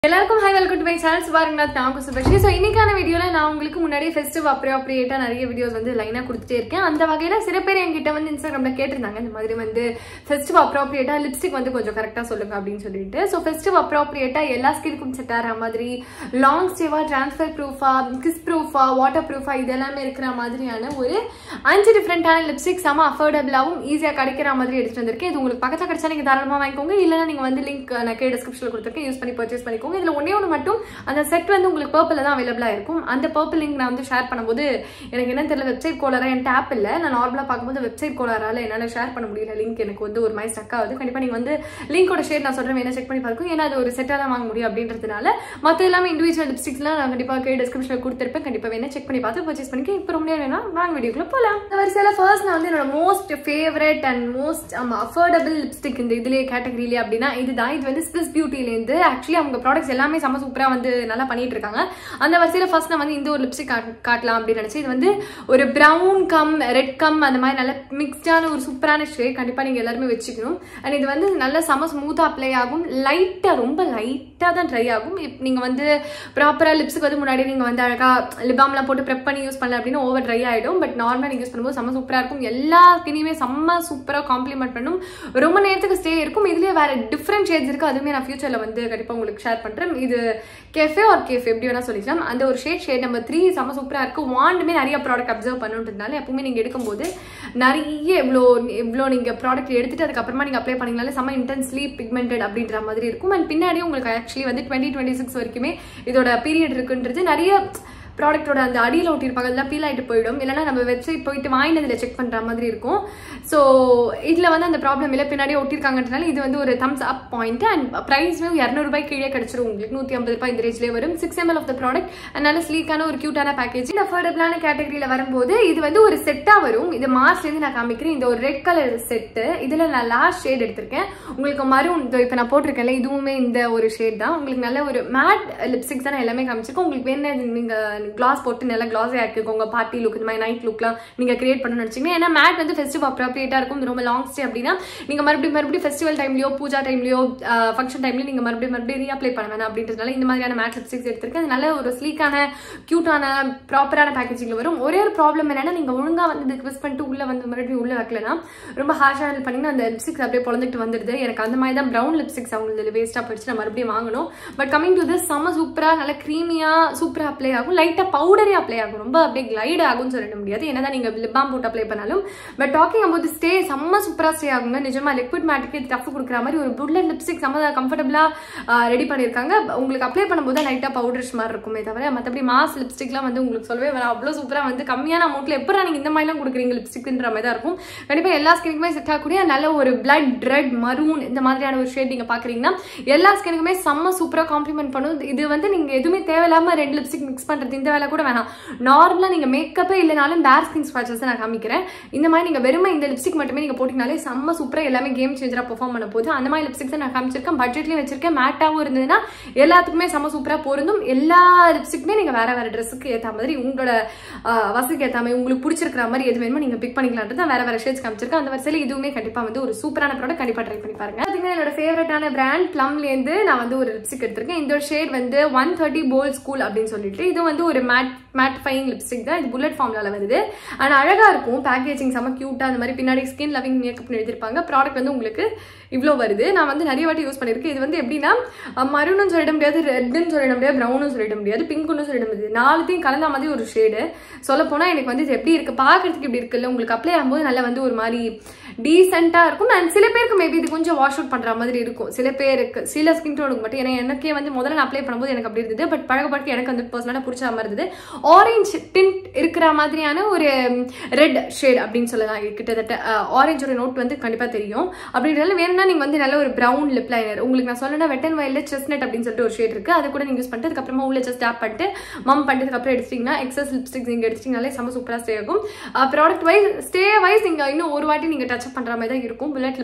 எல்லாருக்கும் hi welcome to my channel சுபாரங்கநாத் நான் குசுபக்ஷி ஸோ இன்னைக்கான வீடியோவில் நான் உங்களுக்கு முன்னாடியே ஃபெஸ்டிவ் அப்ரோப்ரியேட்டாக நிறைய வீடியோஸ் வந்து லைனாக கொடுத்துட்டே இருக்கேன் அந்த வகையில் சில பேர் என்கிட்ட வந்து இன்ஸ்டாகிராமில் கேட்டிருந்தாங்க இந்த மாதிரி வந்து ஃபெஸ்டிவ் அப்ரோப்ரியேட்டாக லிப்ஸ்டிக் வந்து கொஞ்சம் கரெக்டாக சொல்லுங்க அப்படின்னு சொல்லிட்டு ஸோ ஃபெஸ்டிவ் அப்ரோப்ரியேட்டாக எல்லா ஸ்கின்னுக்கும் செட் ஆகிற மாதிரி லாங் ஸ்டேவாக ட்ரான்ஸ்ஃபர் ப்ரூஃபா கிஸ் ப்ரூஃபா வாட்டர் ப்ரூஃபா இது எல்லாமே இருக்கிற மாதிரியான ஒரு அஞ்சு டிஃப்ரெண்ட்டான லிப்ஸ்டிக் செம அஃபோர்டபுளாகவும் ஈஸியாக கிடைக்கிற மாதிரி எடுத்துட்டு வந்திருக்கேன் இது உங்களுக்கு பக்கத்தில் கிடைச்சா நீங்கள் தாராளமாக வாங்கிக்கோங்க இல்லைன்னா நீங்கள் வந்து லிங்க் நான் கே டிஸ்கிரிப்ஷனில் கொடுத்துருக்கேன் யூஸ் பண்ணி பர்ச்சேஸ் பண்ணிக்கோங்க இதில் ஒன்றே ஒன்று மட்டும் அந்த செட் வந்து உங்களுக்கு பர்பிளில் தான் அவைலபிளாக இருக்கும் அந்த பர்பிள் லிங்க் நான் வந்து ஷேர் பண்ணும்போது எனக்கு என்ன தெரியல வெப்சைட் கோலராக என் டேப் இல்லை நான் நார்மலாக பார்க்கும்போது வெப்சைட் கோலரால் என்னால் ஷேர் பண்ண முடியல லிங்க் எனக்கு வந்து ஒரு மாதிரி ஸ்டக் ஆகுது கண்டிப்பாக நீங்கள் வந்து லிங்கோட ஷேர் நான் சொல்கிறேன் வேணா செக் பண்ணி பார்க்கும் ஏன்னா அது ஒரு செட்டாக தான் வாங்க முடியும் அப்படின்றதுனால மற்ற எல்லாமே இண்டிவிஜுவல் லிப்ஸ்டிக்ஸ்லாம் நான் கண்டிப்பாக கே டிஸ்கிரிப்ஷனில் கொடுத்துருப்பேன் கண்டிப்பாக வேணா செக் பண்ணி பார்த்து பர்ச்சேஸ் பண்ணிக்க இப்போ ரொம்ப நேரம் வேணா வாங்க வீடியோக்குள்ள போகலாம் இந்த வரிசையில் ஃபர்ஸ்ட் நான் வந்து என்னோட most favourite and most affordable lipstick இந்த இதுலேயே கேட்டகரியிலே அப்படின்னா இதுதான் இது வந்து ஸ்விஸ் பியூட்டிலேருந்து ஆக்சுவலி அவங்க ப்ராடக்ட்ஸ் எல்லாமே செம்ம சூப்பராக வந்து நல்லா பண்ணிட்டு இருக்காங்க அந்த வரிசையில் ஃபர்ஸ்ட் நான் வந்து இந்த ஒரு லிப்ஸ்டிக் காட்டலாம் அப்படின்னு நினச்சி இது வந்து ஒரு ப்ரௌன் கம் ரெட் கம் அந்த மாதிரி நல்ல மிக்ஸ்டான ஒரு சூப்பரான ஷேட் கண்டிப்பாக நீங்கள் எல்லாருமே வச்சுக்கணும் அண்ட் இது வந்து நல்ல செம ஸ்மூத்தாக அப்ளை ஆகும் லைட்டாக ரொம்ப லைட்டாக தான் ட்ரை ஆகும் நீங்கள் வந்து ப்ராப்பராக லிப்ஸுக்கு வந்து முன்னாடி நீங்கள் வந்து அழகாக லிபாம்லாம் போட்டு ப்ரெப் பண்ணி யூஸ் பண்ணல அப்படின்னு ஓவர் ட்ரை ஆகிடும் பட் நார்மலாக நீங்கள் யூஸ் பண்ணும்போது செம்ம சூப்பராக இருக்கும் எல்லா ஸ்கினையுமே செம்ம சூப்பராக காம்ப்ளிமெண்ட் பண்ணும் ரொம்ப நேரத்துக்கு ஸ்டே இருக்கும் இதுலேயே வேறு டிஃப்ரெண்ட் ஷேட்ஸ் இருக்குது அதுவுமே நான் ஃபியூச்சரில் வந்து கண்டிப்பாக உங்களுக்கு ஷேர் பண்ணுறேன் இது கெஃபே ஆர் கேஃபே எப்படி வேணால் சொல்லிக்கலாம் அந்த ஒரு ஷேட் ஷேட் நம்பர் த்ரீ செம்ம சூப்பராக இருக்குது வாண்டுமே நிறைய ப்ராடக்ட் அப்சர்வ் பண்ணுன்றதுனால எப்பவுமே நீங்கள் எடுக்கும்போது நிறைய எவ்வளோ எவ்வளோ நீங்கள் ப்ராடக்ட் எடுத்துட்டு அதுக்கப்புறமா நீங்கள் அப்ளை பண்ணிங்கனாலே செம்ம இன்டென்ஸ்லி பிக்மெண்டட் அப்படின்ற மாதிரி இருக்கும் அண்ட் பின்னாடி உங்களுக்கு ஆக்சுவலி வந்து டுவெண்ட்டி டுவெண்ட்டி சிக்ஸ் வரைக்குமே இதோட பீரியட் இருக்குன்றது நிறைய ப்ராடக்ட்டோட அந்த அடியில் ஒட்டியிருப்பாங்க அதெல்லாம் பீல் ஆகிட்டு போயிடும் இல்லைனா நம்ம வெப்சைட் போயிட்டு வாங்கினதில் செக் பண்ணுற மாதிரி இருக்கும் ஸோ இதில் வந்து அந்த ப்ராப்ளம் இல்லை பின்னாடியே ஒட்டியிருக்காங்கன்றனால இது வந்து ஒரு தம்ஸ் அப் பாயிண்ட் அண்ட் ப்ரைஸ்மே இரநூறுபாய் கீழே கிடச்சிரும் உங்களுக்கு நூற்றி ஐம்பது ரூபாய் இந்த ரேஞ்சிலே வரும் six ML of the product அதனால ஸ்லீக்கான ஒரு க்யூட்டான பேக்கேஜ் இந்த அஃபோர்டபுளான கேட்டகரியில் வரும்போது இது வந்து ஒரு செட்டாக வரும் இது மார்ச்லேருந்து நான் காமிக்கிறேன் இந்த ஒரு ரெட் கலர் செட்டு இதில் நான் லாஸ்ட் ஷேட் எடுத்திருக்கேன் உங்களுக்கு மரும் இதோ இப்போ நான் போட்டிருக்கேன்ல இதுவுமே இந்த ஒரு ஷேட் தான் உங்களுக்கு நல்ல ஒரு மேட் லிப்ஸ்டிக்ஸ் தான் நான் எல்லாமே காமிச்சிருக்கேன் உங்களுக்கு வேணும் நீங்கள் கிளாஸ் போட்டு நல்லா கிளாஸே ஆக்கிக்கோங்க பார்ட்டி லுக் இந்த மாதிரி நைட் லுக்லாம் நீங்கள் கிரியேட் பண்ணணும்னு வச்சிங்கன்னா ஏன்னா மேட் வந்து ஃபெஸ்டிவ் அப்ராப்ரியேட்டாக இருக்கும் ரொம்ப லாங் ஸ்டே அப்படின்னா நீங்கள் மறுபடியும் மறுபடியும் ஃபெஸ்டிவல் டைம்லையோ பூஜா டைம்லையோ ஃபங்க்ஷன் டைம்லையோ நீங்கள் மறுபடியும் மறுபடியும் ரீஅப்ளை பண்ண வேணாம் அப்படின்றதுனால இந்த மாதிரியான மேட் லிப்ஸ்டிக்ஸ் எடுத்திருக்கேன் அது நல்ல ஒரு ஸ்லீக்கான க்யூட்டான ப்ராப்பரான பேக்கேஜிங்கில் வரும் ஒரே ஒரு ப்ராப்ளம் என்னன்னா நீங்கள் ஒழுங்காக வந்து ரிக்வெஸ்ட் பண்ணிட்டு உள்ளே வந்து மறுபடியும் உள்ளே வைக்கலனா ரொம்ப ஹார்ஷ் ஹேண்டில் பண்ணிங்கன்னா அந்த லிப்ஸ்டிக்ஸ் அப்படியே பொழந்துட்டு வந்துடுது எனக்கு அந்த மாதிரி தான் ப்ரௌன் லிப்ஸ்டிக்ஸ் அவங்களுக்கு வேஸ்ட்டாக போயிடுச்சு நான் மறுபடியும் வாங்கணும் பட் கமிங் டு திஸ் செம்ம சூப்பராக நல்ல க்ரீமியாக சூப்பராக அப்ளை ஆகும் லைட்டாக பவுடரே அப்ளை ஆகும் ரொம்ப அப்படியே கிளைட் ஆகும்னு சொல்லிட முடியாது என்னதான் நீங்கள் லிப் பாம் போட்டு அப்ளை பண்ணாலும் பட் டாக்கிங் அபவுட் ஸ்டே செம்ம சூப்பராக ஸ்டே ஆகுங்க நிஜமா லிக்விட் மேட்டுக்கு டஃப் கொடுக்குற மாதிரி ஒரு புல்லட் லிப்ஸ்டிக் செம்ம கம்ஃபர்டபுளாக ரெடி பண்ணியிருக்காங்க உங்களுக்கு அப்ளை பண்ணும்போது லைட்டாக பவுடர்ஸ் மாதிரி இருக்குமே தவிர மற்றபடி மாஸ் லிப்ஸ்டிக்லாம் வந்து உங்களுக்கு சொல்லவே வர அவ்வளோ சூப்பராக வந்து கம்மியான அமௌண்ட்டில் எப்போ நீங்கள் இந்த மாதிரிலாம் கொடுக்குறீங்க லிப்ஸ்டிக்ன்ற மாதிரி தான் இருக்கும் கண்டிப்பாக எல்லா ஸ்கினுக்குமே செட் ஆகக்கூடிய நல்ல ஒரு பிளட் ரெட் மரூன் இந்த மாதிரியான ஒரு ஷேட் நீங்கள் பார்க்குறீங்கன்னா எல்லா ஸ்கினுக்குமே செம்ம சூப்பராக காம்ப்ளிமெண்ட் பண்ணும் இது வந்து நீங்கள் எதுவுமே தேவையில்லாமல் ரெண்டு லிப்ஸ்டிக் மிக்ஸ் பண்ணுறது இந்த வேலை கூட வேணாம் நார்மலாக நீங்கள் மேக்கப்பே இல்லைனாலும் பேர் ஸ்கின் ஸ்பாச்சஸ் நான் காமிக்கிறேன் இந்த மாதிரி நீங்கள் வெறுமை இந்த லிப்ஸ்டிக் மட்டுமே நீங்கள் போட்டிங்கனாலே செம்ம சூப்பராக எல்லாமே கேம் சேஞ்சராக பெர்ஃபார்ம் பண்ண போது அந்த மாதிரி லிப்ஸ்டிக்ஸ் நான் காமிச்சிருக்கேன் பட்ஜெட்லேயும் வச்சிருக்கேன் மேட்டாகவும் இருந்ததுன்னா எல்லாத்துக்குமே செம்ம சூப்பராக பொருந்தும் எல்லா லிப்ஸ்டிக்குமே நீங்கள் வேற வேற ட்ரெஸ்ஸுக்கு ஏற்ற மாதிரி உங்களோட வசதிக்கு ஏற்ற மாதிரி உங்களுக்கு பிடிச்சிருக்கிற மாதிரி எது வேணுமோ நீங்கள் பிக் பண்ணிக்கலான்றது வேற வேற ஷேட்ஸ் காமிச்சிருக்கேன் அந்த வரிசையில் இதுவுமே கண்டிப்பாக வந்து ஒரு சூப்பரான ப்ராடக்ட் கண்டிப்பாக ட்ரை பண்ணி பாருங்க பார்த்தீங்கன்னா என்னோட ஃபேவரட்டான பிராண்ட் ப்ளம்லேருந்து நான் வந்து ஒரு லிப்ஸ்டிக் எடுத்திருக்கேன் இந்த ஒரு ஷேட் வந்து ஒன் தேர்ட்டி போல் ஸ்கூல் அப்படின்னு சொல்லிட்டு இது வந்து ஒரு மேட் மேட்ஃபைங் லிப்ஸ்டிக் தான் இது புல்லட் ஃபார்ம்ல வருது அண்ட் அழகாக இருக்கும் பேக்கேஜிங் செம்ம க்யூட்டாக அந்த மாதிரி பின்னாடி ஸ்கின் லவிங் மேக்கப்னு எழுதிருப்பாங்க ப்ராடக்ட் வந்து உங்களுக்கு இவ்வளோ வருது நான் வந்து நிறைய வாட்டி யூஸ் பண்ணியிருக்கேன் இது வந்து எப்படின்னா மருணும் சொல்லிட முடியாது ரெட்டுன்னு சொல்லிட முடியாது ப்ரௌனும் சொல்லிட முடியாது பிங்க்குன்னு சொல்லிட முடியாது நாலுத்தையும் கலந்த மாதிரி ஒரு ஷேடு சொல்ல போனால் எனக்கு வந்து இது எப்படி இருக்குது பார்க்கறதுக்கு இப்படி இருக்குல்ல உங்களுக்கு அப்ளை ஆகும்போது நல்லா வந்து ஒரு மாதிரி டீசெண்டாக இருக்கும் அண்ட் சில பேருக்கு மேபி இது கொஞ்சம் வாஷ் அவுட் பண்ணுற மாதிரி இருக்கும் சில பேருக்கு சில ஸ்கின் டோனுக்கு மட்டும் ஏன்னா எனக்கே வந்து முதல்ல நான் அப்ளை பண்ணும்போது எனக்கு அப்படி இருந்தது பட் பழக பழக்க எனக்கு வந்து பர்சனலாக பிடிச்ச மாதிரி இருந்தது ஆரஞ்சு டிண்ட் இருக்கிற மாதிரியான ஒரு ரெட் ஷேட் அப்படின்னு சொல்லலாம் கிட்டத்தட்ட ஆரஞ்சோட நோட் வந்து கண்டிப்பாக தெரியும் அப்படின்றதுல வேணும்னா நீங்கள் வந்து நல்ல ஒரு ப்ரௌன் லிப் லைனர் உங்களுக்கு நான் சொல்லணும்னா வெட்டன் வயலில் செஸ்னட் அப்படின்னு சொல்லிட்டு ஒரு ஷேட் இருக்குது அதை கூட நீங்கள் யூஸ் பண்ணிட்டு அதுக்கப்புறமா உள்ள ஜஸ்ட் டேப் பண்ணிட்டு மம் பண்ணிட்டு அப்புறம் எடுத்துட்டிங்கன்னா எக்ஸஸ் லிப்ஸ்டிக் நீங்கள் எடுத்துட்டிங்கனாலே செம்ம சூப்பராக ஸ்டே ஆகும் ப்ராடக்ட் வைஸ் ஸ்டே வைஸ் நீங்கள் இன்னும் ஒரு வாட்டி நீங்கள் டச் பண்ணுற மாதிரி தான் இருக்கும் புல்லட் லிப்ஸ்டிக்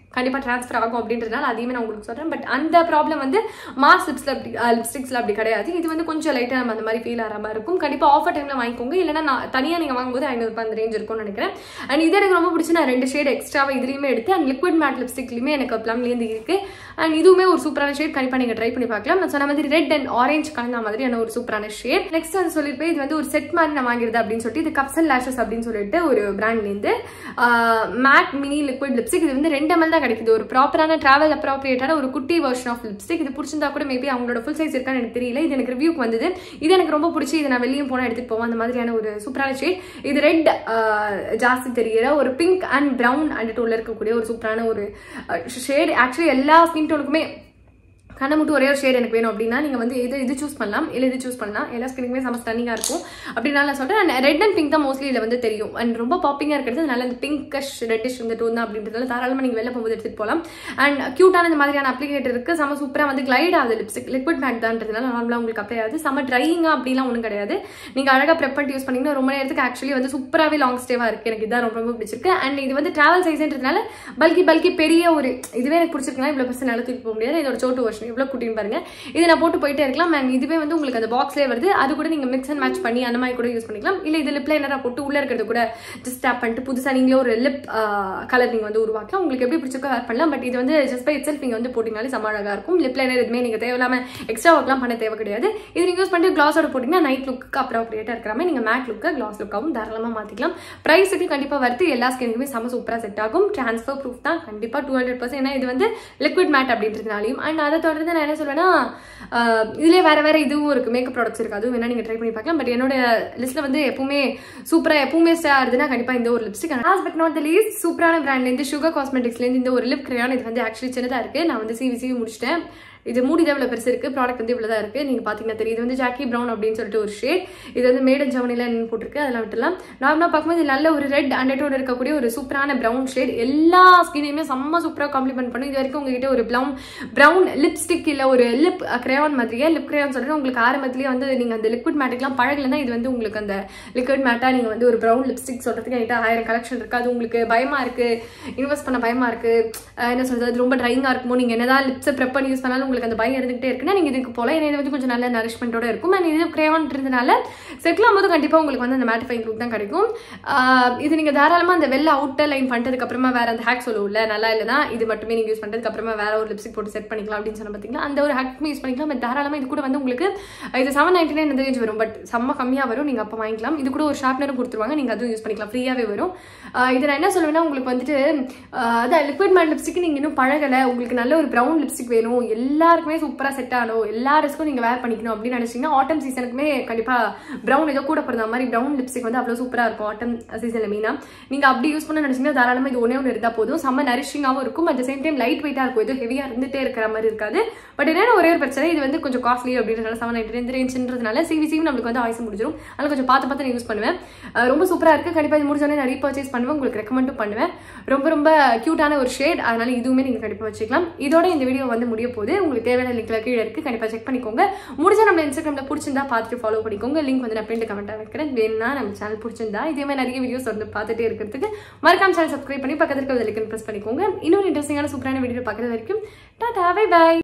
கண்டிப்பாக ட்ரான்ஸ்ஃபர் ஆகும் அப்படின்றதுனால அதையுமே நான் உங்களுக்கு சொல்கிறேன் பட் அந்த ப்ராப்ளம் வந்து மாஸ் லிப்ஸில் அப்படி லிப்ஸ்டிக்ஸில் அப்படி கிடையாது இது வந்து கொஞ்சம் லைட்டாக நம்ம அந்த மாதிரி ஃபீல் ஆகிற மாதிரி இருக்கும் கண்டிப்பாக ஆஃபர் டைமில் வாங்கிக்கோங்க இல்லைனா நான் தனியாக நீங்கள் வாங்கும்போது ஐநூறுபா அந்த ரேஞ்ச் இருக்கும்னு நினைக்கிறேன் அண்ட் இது எனக்கு ரொம்ப பிடிச்சி நான் ரெண்டு ஷேட் எக்ஸ்ட்ராவாக இதுலேயுமே எடுத்து அண்ட் லிக்விட் மேட் லிப்ஸ்டிக்லையுமே எனக்கு ப்ளம்லேருந்து இருக்குது அண்ட் இதுவுமே ஒரு சூப்பரான ஷேட் கண்டிப்பாக நீங்கள் ட்ரை பண்ணி பார்க்கலாம் நான் சொன்ன மாதிரி ரெட் அண்ட் ஆரஞ்சு கலந்த மாதிரியான ஒரு சூப்பரான ஷேட் நெக்ஸ்ட் வந்து சொல்லியிருப்பேன் இது வந்து ஒரு செட் மாதிரி நான் வாங்கிருது அப்படின்னு சொல்லிட்டு இது கப்ஸ் அண்ட் லேஷஸ் அப்படின்னு சொல்லிட்டு ஒரு பிராண்ட்லேருந்து மேட் மினி லிக்விட் லிப்ஸ்டிக் இது வந்து ரெண்டு எம்எல் தான் கிடைக்குது ஒரு ப்ராப்பரான டிராவல் அப்ராப்ரியேட்டான ஒரு குட்டி வெர்ஷன் ஆஃப் லிப்ஸ்டிக் இது பிடிச்சிருந்தா கூட மேபி அவங்களோட ஃபுல் சைஸ் இருக்கான்னு எனக்கு தெரியல இது எனக்கு ரிவ்யூக்கு வந்தது இது எனக்கு ரொம்ப பிடிச்சி இதை நான் வெளியும் போனால் எடுத்துகிட்டு போவேன் அந்த மாதிரியான ஒரு சூப்பரான ஷேட் இது ரெட் ஜாஸ்தி தெரிகிற ஒரு பிங்க் அண்ட் ப்ரௌன் அண்ட் டோனில் இருக்கக்கூடிய ஒரு சூப்பரான ஒரு ஷேட் ஆக்சுவலி எல்லா ஸ்கின் டோனுக்குமே கண்ணை மட்டும் ஒரே ஒரு ஷேட் எனக்கு வேணும் அப்படின்னா நீங்கள் வந்து இது இது சூஸ் பண்ணலாம் இல்லை இது சூஸ் பண்ணலாம் எல்லா ஸ்கின்னுக்குமே செம ஸ்டன்னிங்காக இருக்கும் அப்படின்னால நான் சொல்கிறேன் ரெட் அண்ட் பிங்க் தான் மோஸ்ட்லி இதில் வந்து தெரியும் அண்ட் ரொம்ப பாப்பிங்காக இருக்கிறது நல்ல இந்த பிங்கஷ் ரெட்டிஷ் இந்த டோன் தான் அப்படின்றதால தாராளமாக நீங்கள் வெளில போகும்போது எடுத்துகிட்டு போகலாம் அண்ட் க்யூட்டான இந்த மாதிரியான அப்ளிகேட்டர் இருக்குது செம சூப்பராக வந்து கிளைட் ஆகுது லிப்ஸ்டிக் லிக்விட் மேட் தான்றதுனால நார்மலாக உங்களுக்கு அப்ளை ஆகுது செம ட்ரையிங்காக அப்படிலாம் ஒன்றும் கிடையாது நீங்கள் அழகாக ப்ரெப் பண்ணிட்டு யூஸ் பண்ணிங்கன்னா ரொம்ப நேரத்துக்கு ஆக்சுவலி வந்து சூப்பராகவே லாங் ஸ்டேவாக இருக்குது எனக்கு இதான் ரொம்ப ரொம்ப பிடிச்சிருக்கு அண்ட் இது வந்து ட்ராவல் சைஸ்ன்றதுனால பல்கி பல்கி பெரிய ஒரு இதுவே எனக்கு பிடிச்சிருக்குன்னா இவ்வளோ பர்சன் நல்லா தூக்கி போக முடியாது இதோட சோட்டு வருஷன் இவ்வளோ குட்டின்னு பாருங்க இதை நான் போட்டு போயிட்டே இருக்கலாம் அண்ட் இதுவே வந்து உங்களுக்கு அந்த பாக்ஸ்லேயே வருது அது கூட நீங்கள் மிக்ஸ் அண்ட் மேட்ச் பண்ணி அந்த மாதிரி கூட யூஸ் பண்ணிக்கலாம் இல்லை இது லிப் லைனராக போட்டு உள்ளே இருக்கிறது கூட ஜஸ்ட் டேப் பண்ணிட்டு புதுசாக நீங்களே ஒரு லிப் கலர் நீங்கள் வந்து உருவாக்கலாம் உங்களுக்கு எப்படி பிடிச்சிருக்கோ வேர் பண்ணலாம் பட் இது வந்து ஜஸ்ட் பை இட்செல்ஃப் நீங்கள் வந்து போட்டிங்கனாலே செம்ம அழகாக இருக்கும் லிப் லைனர் எதுவுமே நீங்கள் தேவையில்லாமல் எக்ஸ்ட்ரா ஒர்க்லாம் பண்ண தேவை கிடையாது இது நீங்கள் யூஸ் பண்ணிட்டு கிளாஸோட போட்டிங்கன்னா நைட் லுக்கு அப்புறம் அப்படியேட்டா இருக்கிற மாதிரி நீங்கள் மேட் லுக்கு கிளாஸ் லுக்காகவும் தாராளமாக மாற்றிக்கலாம் ப்ரைஸுக்கு கண்டிப்பாக வருது எல்லா ஸ்கின்னுக்குமே செம்ம சூப்பராக செட் ஆகும் ட்ரான்ஸ்ஃபர் ப்ரூஃப் தான் கண்டிப்பாக டூ ஹண்ட்ரட் பர்சன்ட் ஏன்னா இது வந்து லிக்விட் மேட் அப்படின்றதுனாலையும் அண்ட் அதை தொடர்ந்து நான் என்ன சொல்வேன்னா இதுலேயே வேறு வேறு இதுவும் இருக்குது மேக்கப் ப்ராடக்ட்ஸ் இருக்குது அதுவும் வேணால் நீங்கள் ட்ரை பண்ணி பார்க்கலாம் பட் என்னோட லிஸ்ட்டில் வந்து எப்பவுமே சூப்பராக எப்பவுமே ஸ்டே ஆகுதுன்னா கண்டிப்பாக இந்த ஒரு lipstick last but not the least சூப்பரான பிராண்ட்லேருந்து சுகர் காஸ்மெட்டிக்ஸ்லேருந்து இந்த ஒரு லிப் கிரையான் இது வந்து ஆக்சுவலி சின்னதாக இருக்குது நான் வந்து சிவி சிவி முடிச்சிட்டேன் இது மூடி தான் இவ்வளோ பெருசு இருக்குது ப்ராடக்ட் வந்து இவ்வளோ தான் இருக்குது நீங்கள் பார்த்தீங்கன்னா தெரியும் இது வந்து ஜாக்கி ப்ரௌன் அப்படின்னு சொல்லிட்டு ஒரு ஷேட் இது வந்து மேடன் ஜவுனியில் என்ன போட்டிருக்கு அதெல்லாம் விட்டுலாம் நார்மலாக பார்க்கும்போது நல்ல ஒரு ரெட் அண்டர்டோட இருக்கக்கூடிய ஒரு சூப்பரான ப்ரௌன் ஷேட் எல்லா ஸ்கினையுமே செம்ம சூப்பராக காம்ப்ளிமெண்ட் பண்ணும் இது வரைக்கும் உங்ககிட்ட ஒரு ப்ரௌன் ப்ரௌன் லிப்ஸ்டிக் இல்லை ஒரு லிப் கிரேயான் மாதிரியே லிப் கிரேயான் சொல்லிட்டு உங்களுக்கு ஆரம்பத்திலேயே வந்து நீங்கள் அந்த லிக்விட் மேட்டுக்கெலாம் பழகலைன்னா இது வந்து உங்களுக்கு அந்த லிக்விட் மேட்டாக நீங்கள் வந்து ஒரு ப்ரௌன் லிப்ஸ்டிக் சொல்கிறதுக்கு என்கிட்ட ஆயிரம் கலெக்ஷன் இருக்குது அது உங்களுக்கு பயமாக இருக்குது இன்வெஸ்ட் பண்ண பயமாக இருக்குது என்ன சொல்கிறது அது ரொம்ப ட்ரைங்காக இருக்குமோ நீங்கள் என்னதான் லிப்ஸை ப்ரெப் பண்ணி யூஸ் பண்ணாலும் உங்களுக்கு அந்த பயம் இருந்துகிட்டே இருக்குன்னா நீங்கள் இதுக்கு போல ஏன்னா இது வந்து கொஞ்சம் நல்ல நரிஷ்மெண்ட்டோட இருக்கும் அண்ட் இது கிரேவான்றதுனால செட்டில் போது கண்டிப்பாக உங்களுக்கு வந்து அந்த மேட்டிஃபைங் லுக் தான் கிடைக்கும் இது நீங்கள் தாராளமாக அந்த வெளில அவுட்டர் லைன் பண்ணிட்டதுக்கு அப்புறமா வேற அந்த ஹேக் சொல்லுவோம்ல நல்லா இல்லைனா இது மட்டுமே நீங்கள் யூஸ் பண்ணுறதுக்கு அப்புறமா வேற ஒரு லிப்ஸ்டிக் போட்டு செட் பண்ணிக்கலாம் அப்படின்னு சொன்ன பார்த்தீங்களா அந்த ஒரு ஹேக் யூஸ் பண்ணிக்கலாம் பட் தாராளமாக இது கூட வந்து உங்களுக்கு இது செவன் நைன்டி நைன் இந்த ரேஞ்ச் வரும் பட் செம்ம கம்மியாக வரும் நீங்கள் அப்போ வாங்கிக்கலாம் இது கூட ஒரு ஷார்ப்னரும் கொடுத்துருவாங்க நீங்கள் அதுவும் யூஸ் பண்ணிக்கலாம் ஃப்ரீயாகவே வரும் இது நான் என்ன சொல்லுவேன்னா உங்களுக்கு வந்துட்டு அதான் லிக்விட் மேட் லிப்ஸ்டிக் நீங்கள் இன்னும் பழகலை உங்களுக்கு நல்ல ஒரு ப்ரௌன் லிப்ஸ்டிக் வேணும் எல்லாருக்குமே சூப்பராக செட் ஆகணும் எல்லா ட்ரெஸ்க்கும் நீங்கள் வேர் பண்ணிக்கணும் அப்படின்னு நினச்சிங்கன்னா ஆட்டம் சீசனுக்குமே கண்டிப்பாக ப்ரௌன் ஏதோ கூட பிறந்த மாதிரி ப்ரௌன் லிப்ஸ்டிக் வந்து அவ்வளோ சூப்பராக இருக்கும் ஆட்டம் சீசனில் மெயினாக நீங்கள் அப்படி யூஸ் பண்ண நினச்சிங்கன்னா தாராளமாக இது ஒன்றே ஒன்று இருந்தால் போதும் செம்ம நரிஷிங்காகவும் இருக்கும் அட் சேம் டைம் லைட் வெயிட்டாக இருக்கும் எதுவும் ஹெவியாக இருந்துகிட்டே இருக்கிற மாதிரி இருக்காது பட் என்னென்ன ஒரே ஒரு பிரச்சனை இது வந்து கொஞ்சம் காஸ்ட்லி அப்படின்றதுனால செவன் நைன்டி நைன் ரேஞ்சுன்றதுனால சிவி சிவி நம்மளுக்கு வந்து ஆயுசு முடிஞ்சிடும் அதில் கொஞ்சம் பார்த்து பார்த்து நான் யூஸ் பண்ணுவேன் ரொம்ப சூப்பராக இருக்குது கண்டிப்பாக இது முடிஞ்சோடனே நான் ரீபர்ச்சேஸ் பண்ணுவேன் உங்களுக்கு ரெக்கமெண்டும் பண்ணுவேன் ரொம்ப ரொம்ப க்யூட்டான ஒரு ஷேட் அதனால இதுவுமே நீங்கள் கண்டிப்பாக வச்சுக்கலாம் இதோட இந்த வீடியோ வந்து முடிய போது உங்களுக்கு தேவையான லிங்க்ல கீழே இருக்குது கண்டிப்பாக செக் பண்ணிக்கோங்க முடிஞ்ச நம்ம இன்ஸ்டாகிராமில் பிடிச்சிருந்தா பார்த்துட்டு ஃபாலோ பண்ணிக்கோங்க லிங்க் வந்து நான் பிரிண்ட் கமெண்ட்டாக வைக்கிறேன் வேணும்னா நம்ம சேனல் பிடிச்சிருந்தா இதே மாதிரி நிறைய வீடியோஸ் வந்து பார்த்துட்டே இருக்கிறதுக்கு மறக்காம சேனல் சப்ஸ்கிரைப் பண்ணி பக்கத்தில் இருக்க லிங்க் ப்ரெஸ் பண்ணிக்கோங்க இன்னொரு இன்ட்ரெஸ்டிங்கான சூப்பரான வீடியோ பார்க்குறது வரைக்கும் டாடா பை பை